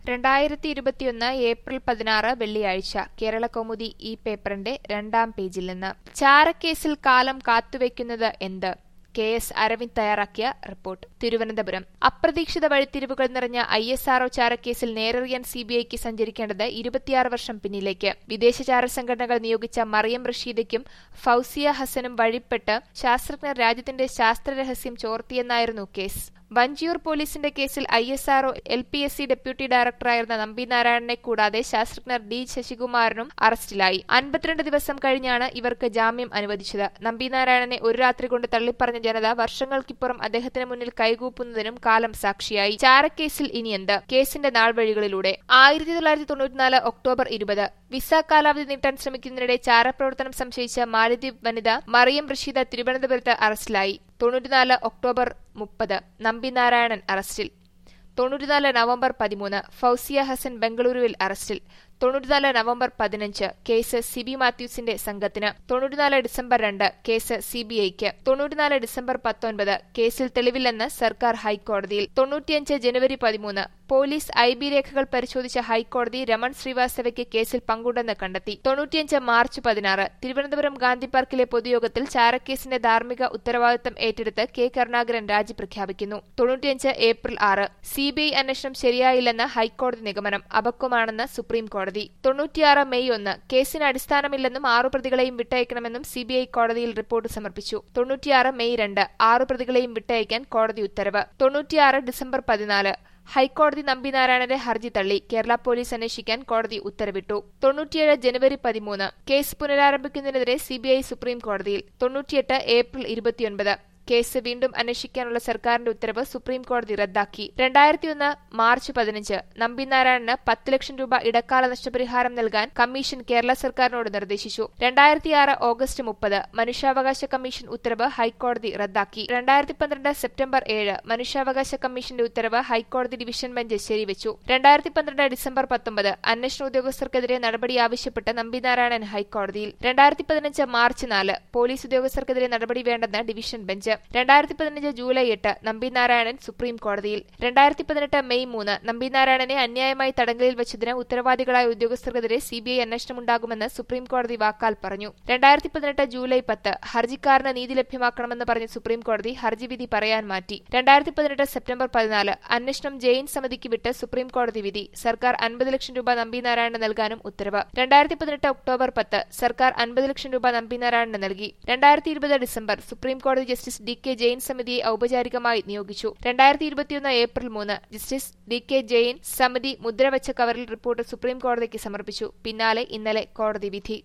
രണ്ടായിരത്തി ഇരുപത്തിയൊന്ന് ഏപ്രിൽ പതിനാറ് വെള്ളിയാഴ്ച കേരളകൗമുദി ഈ പേപ്പറിന്റെ രണ്ടാം പേജിൽ നിന്ന് ചാരക്കേസിൽ കാലം കാത്തുവെക്കുന്നത് എന്ത് കെ എസ് അരവിന്ദ് തയ്യാറാക്കിയ റിപ്പോർട്ട് തിരുവനന്തപുരം അപ്രതീക്ഷിത വഴിത്തിരിവുകൾ നിറഞ്ഞ ഐ എസ് ആർഒ ചാരക്കേസിൽ നേരറിയാൻ സിബിഐക്ക് സഞ്ചരിക്കേണ്ടത് ഇരുപത്തിയാറ് വർഷം പിന്നിലേക്ക് വിദേശ ചാര സംഘടനകൾ നിയോഗിച്ച മറിയം റഷീദയ്ക്കും ഫൌസിയ ഹസനും വഴിപ്പെട്ട് ശാസ്ത്രജ്ഞർ രാജ്യത്തിന്റെ ശാസ്ത്രരഹസ്യം ചോർത്തിയെന്നായിരുന്നു കേസ് വഞ്ചിയൂർ പോലീസിന്റെ കേസിൽ I S R O L P S C deputy ഡയറക്ടറായിരുന്ന നമ്പി നാരായണനെ കൂടാതെ ശാസ്ത്രജ്ഞർ ഡി ശശികുമാരനും അറസ്റ്റിലായി അൻപത്തിരണ്ട് ദിവസം കഴിഞ്ഞാണ് ഇവർക്ക് ജാമ്യം അനുവദിച്ചത് നമ്പി നാരായണനെ ഒരു രാത്രി കൊണ്ട് തള്ളിപ്പറഞ്ഞ ജനത വർഷങ്ങൾക്കിപ്പുറം അദ്ദേഹത്തിന് മുന്നിൽ കൈകൂപ്പുന്നതിനും കാലം സാക്ഷിയായി ചാരക്കേസിൽ ഇനി എന്ത് കേസിന്റെ നാൾവഴികളിലൂടെ ആയിരത്തി തൊള്ളായിരത്തി തൊണ്ണൂറ്റിനാല് ഒക്ടോബർ ഇരുപത് വിസ കാലാവധി നീട്ടാൻ ശ്രമിക്കുന്നതിനിടെ ചാരപ്രവർത്തനം സംശയിച്ച മാലിദ്വീപ് വനിത മറിയം റഷീദ തിരുവനന്തപുരത്ത് അറസ്റ്റിലായി തൊണ്ണൂറ്റിനാല് ഒക്ടോബർ മുപ്പത് നമ്പി നാരായണൻ അറസ്റ്റിൽ തൊണ്ണൂറ്റിനാല് നവംബർ പതിമൂന്ന് ഫൌസിയ ഹസൻ ബംഗളൂരുവിൽ അറസ്റ്റിൽ തൊണ്ണൂറ്റിനാല് നവംബർ പതിനഞ്ച് കേസ് സിബി മാത്യൂസിന്റെ സംഘത്തിന് തൊണ്ണൂറ്റിനാല് ഡിസംബർ രണ്ട് കേസ് സിബിഐക്ക് തൊണ്ണൂറ്റിനാല് ഡിസംബർ പത്തൊൻപത് കേസിൽ തെളിവില്ലെന്ന് സർക്കാർ ഹൈക്കോടതിയിൽ തൊണ്ണൂറ്റിയഞ്ച് ജനുവരി പതിമൂന്ന് പോലീസ് ഐ ബി രേഖകൾ പരിശോധിച്ച ഹൈക്കോടതി രമൺ ശ്രീവാസ്തവയ്ക്ക് കേസിൽ പങ്കുണ്ടെന്ന് കണ്ടെത്തി തൊണ്ണൂറ്റിയഞ്ച് മാർച്ച് പതിനാറ് തിരുവനന്തപുരം ഗാന്ധി പാർക്കിലെ പൊതുയോഗത്തിൽ ചാരക്കേസിന്റെ ധാർമ്മിക ഉത്തരവാദിത്തം ഏറ്റെടുത്ത് കെ കരുണാകരൻ രാജി പ്രഖ്യാപിക്കുന്നു തൊണ്ണൂറ്റിയഞ്ച് ഏപ്രിൽ ആറ് സിബിഐ അന്വേഷണം ശരിയായില്ലെന്ന് ഹൈക്കോടതി നിഗമനം അപക്വമാണെന്ന് സുപ്രീം കോടതി തൊണ്ണൂറ്റിയാറ് മെയ് ഒന്ന് കേസിന് അടിസ്ഥാനമില്ലെന്നും ആറു പ്രതികളെയും വിട്ടയക്കണമെന്നും സിബിഐ കോടതിയിൽ റിപ്പോർട്ട് സമർപ്പിച്ചു തൊണ്ണൂറ്റിയാറ് മെയ് രണ്ട് ആറു പ്രതികളെയും വിട്ടയക്കാൻ കോടതി ഉത്തരവ് തൊണ്ണൂറ്റിയാറ് ഡിസംബർ പതിനാല് ഹൈക്കോടതി നമ്പിനാരായണന്റെ ഹർജി തള്ളി കേരള പോലീസ് അന്വേഷിക്കാൻ കോടതി ഉത്തരവിട്ടു തൊണ്ണൂറ്റിയേഴ് ജനുവരി പതിമൂന്ന് കേസ് പുനരാരംഭിക്കുന്നതിനെതിരെ സിബിഐ സുപ്രീം കോടതിയിൽ തൊണ്ണൂറ്റിയെട്ട് ഏപ്രിൽ ഇരുപത്തിയൊൻപത് കേസ് വീണ്ടും അന്വേഷിക്കാനുള്ള സർക്കാരിന്റെ ഉത്തരവ് സുപ്രീം കോടതി റദ്ദാക്കി രണ്ടായിരത്തിയൊന്ന് മാർച്ച് പതിനഞ്ച് നമ്പിനാരായണന് പത്ത് ലക്ഷം രൂപ ഇടക്കാല നഷ്ടപരിഹാരം നൽകാൻ കമ്മീഷൻ കേരള സർക്കാരിനോട് നിർദ്ദേശിച്ചു രണ്ടായിരത്തിയാറ് ഓഗസ്റ്റ് മുപ്പത് മനുഷ്യാവകാശ കമ്മീഷൻ ഉത്തരവ് ഹൈക്കോടതി റദ്ദാക്കി രണ്ടായിരത്തി പന്ത്രണ്ട് സെപ്റ്റംബർ ഏഴ് മനുഷ്യാവകാശ കമ്മീഷന്റെ ഉത്തരവ് ഹൈക്കോടതി ഡിവിഷൻ ബെഞ്ച് ശരിവച്ചു രണ്ടായിരത്തി പന്ത്രണ്ട് ഡിസംബർ പത്തൊമ്പത് അന്വേഷണ ഉദ്യോഗസ്ഥർക്കെതിരെ നടപടി ആവശ്യപ്പെട്ട് നമ്പിനാരായണൻ ഹൈക്കോടതിയിൽ രണ്ടായിരത്തി പതിനഞ്ച് മാർച്ച് നാല് പോലീസ് ഉദ്യോഗസ്ഥർക്കെതിരെ നടപടി വേണ്ടെന്ന് ഡിവിഷൻ ബെഞ്ച് രണ്ടായിരത്തി പതിനഞ്ച് ജൂലൈ എട്ട് നമ്പിനാരായണൻ സുപ്രീം കോടതിയിൽ രണ്ടായിരത്തി പതിനെട്ട് മെയ് മൂന്ന് നമ്പിനാരായണനെ അന്യായമായി തടങ്കലിൽ വെച്ചതിന് ഉത്തരവാദികളായ ഉദ്യോഗസ്ഥർക്കെതിരെ സിബിഐ അന്വേഷണമുണ്ടാകുമെന്ന് സുപ്രീം കോടതി വാക്കാൽ പറഞ്ഞു രണ്ടായിരത്തി പതിനെട്ട് ജൂലൈ പത്ത് ഹർജിക്കാരന് നീതി ലഭ്യമാക്കണമെന്ന് പറഞ്ഞ സുപ്രീം കോടതി ഹർജി വിധി പറയാൻ മാറ്റി രണ്ടായിരത്തി പതിനെട്ട് സെപ്റ്റംബർ പതിനാല് അന്വേഷണം ജെയിൻ സമിതിക്ക് വിട്ട് സുപ്രീം കോടതി വിധി സർക്കാർ അൻപത് ലക്ഷം രൂപ നമ്പിനാരായണന് നൽകാനും ഉത്തരവ് രണ്ടായിരത്തി പതിനെട്ട് ഒക്ടോബർ പത്ത് സർക്കാർ അൻപത് ലക്ഷം രൂപ നമ്പിനാരായണന് നൽകി രണ്ടായിരത്തി ഇരുപത് ഡിസംബർ സുപ്രീം കോടതി ജസ്റ്റിസ് ഡി കെ ജെയിൻ സമിതിയെ ഔപചാരികമായി നിയോഗിച്ചു രണ്ടായിരത്തി ഇരുപത്തിയൊന്ന് ഏപ്രിൽ മൂന്ന് ജസ്റ്റിസ് ഡി കെ ജെയിൻ സമിതി മുദ്രവച്ച കവറിൽ റിപ്പോർട്ട് സുപ്രീം കോടതിക്ക് സമർപ്പിച്ചു പിന്നാലെ ഇന്നലെ കോടതി വിധി